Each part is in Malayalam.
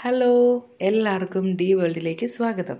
ഹലോ എല്ലാവർക്കും ഡി വേൾഡിലേക്ക് സ്വാഗതം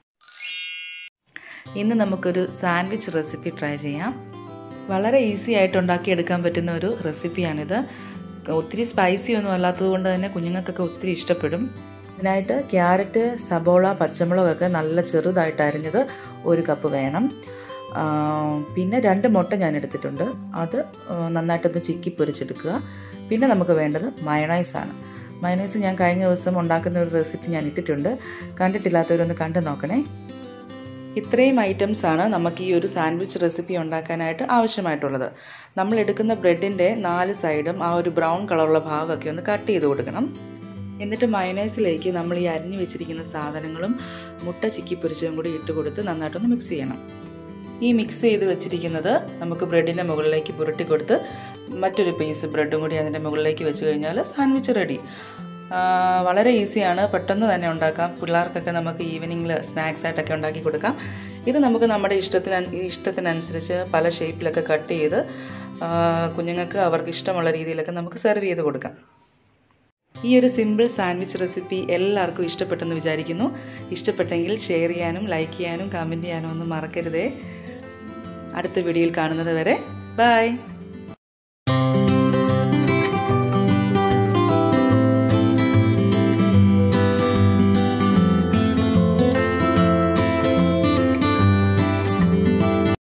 ഇന്ന് നമുക്കൊരു സാൻഡ്വിച്ച് റെസിപ്പി ട്രൈ ചെയ്യാം വളരെ ഈസി ആയിട്ട് ഉണ്ടാക്കിയെടുക്കാൻ പറ്റുന്ന ഒരു റെസിപ്പിയാണിത് ഒത്തിരി സ്പൈസി ഒന്നും അല്ലാത്തത് കൊണ്ട് തന്നെ കുഞ്ഞുങ്ങൾക്കൊക്കെ ഒത്തിരി ഇഷ്ടപ്പെടും ഇതിനായിട്ട് ക്യാരറ്റ് സബോള പച്ചമുളകൊക്കെ നല്ല ചെറുതായിട്ട് അരിഞ്ഞത് ഒരു കപ്പ് വേണം പിന്നെ രണ്ട് മുട്ട ഞാൻ എടുത്തിട്ടുണ്ട് അത് നന്നായിട്ടൊന്ന് ചിക്കി പൊരിച്ചെടുക്കുക പിന്നെ നമുക്ക് വേണ്ടത് മയണൈസാണ് മയണൈസ് ഞാൻ കഴിഞ്ഞ ദിവസം ഉണ്ടാക്കുന്ന ഒരു റെസിപ്പി ഞാൻ ഇട്ടിട്ടുണ്ട് കണ്ടിട്ടില്ലാത്തവരൊന്ന് കണ്ടു നോക്കണേ ഇത്രയും ഐറ്റംസ് ആണ് നമുക്ക് ഈ ഒരു സാൻഡ്വിച്ച് റെസിപ്പി ഉണ്ടാക്കാനായിട്ട് ആവശ്യമായിട്ടുള്ളത് നമ്മൾ എടുക്കുന്ന ബ്രെഡിൻ്റെ നാല് സൈഡും ആ ഒരു ബ്രൗൺ കളറുള്ള ഭാഗമൊക്കെ ഒന്ന് കട്ട് ചെയ്ത് കൊടുക്കണം എന്നിട്ട് മയണൈസിലേക്ക് നമ്മൾ ഈ അരിഞ്ഞു വെച്ചിരിക്കുന്ന സാധനങ്ങളും മുട്ട ചിക്കി പൊരിച്ചതും കൂടി ഇട്ട് കൊടുത്ത് നന്നായിട്ടൊന്ന് മിക്സ് ചെയ്യണം ഈ മിക്സ് ചെയ്ത് വെച്ചിരിക്കുന്നത് നമുക്ക് ബ്രെഡിൻ്റെ മുകളിലേക്ക് പുരട്ടി കൊടുത്ത് മറ്റൊരു പീസ് ബ്രെഡും കൂടി അതിൻ്റെ മുകളിലേക്ക് വെച്ച് കഴിഞ്ഞാൽ സാൻഡ്വിച്ച് റെഡി വളരെ ഈസിയാണ് പെട്ടെന്ന് തന്നെ ഉണ്ടാക്കാം പിള്ളേർക്കൊക്കെ നമുക്ക് ഈവനിങ്ങിൽ സ്നാക്സ് ആയിട്ടൊക്കെ ഉണ്ടാക്കി കൊടുക്കാം ഇത് നമുക്ക് നമ്മുടെ ഇഷ്ടത്തിന് ഇഷ്ടത്തിനനുസരിച്ച് പല ഷേപ്പിലൊക്കെ കട്ട് ചെയ്ത് കുഞ്ഞുങ്ങൾക്ക് അവർക്ക് ഇഷ്ടമുള്ള രീതിയിലൊക്കെ നമുക്ക് സെർവ് ചെയ്ത് കൊടുക്കാം ഈ ഒരു സിമ്പിൾ സാൻഡ്വിച്ച് റെസിപ്പി എല്ലാവർക്കും ഇഷ്ടപ്പെട്ടെന്ന് വിചാരിക്കുന്നു ഇഷ്ടപ്പെട്ടെങ്കിൽ ഷെയർ ചെയ്യാനും ലൈക്ക് ചെയ്യാനും കമൻറ്റ് ചെയ്യാനും ഒന്നും മറക്കരുതേ അടുത്ത വീഡിയോയിൽ കാണുന്നത് വരെ ബൈ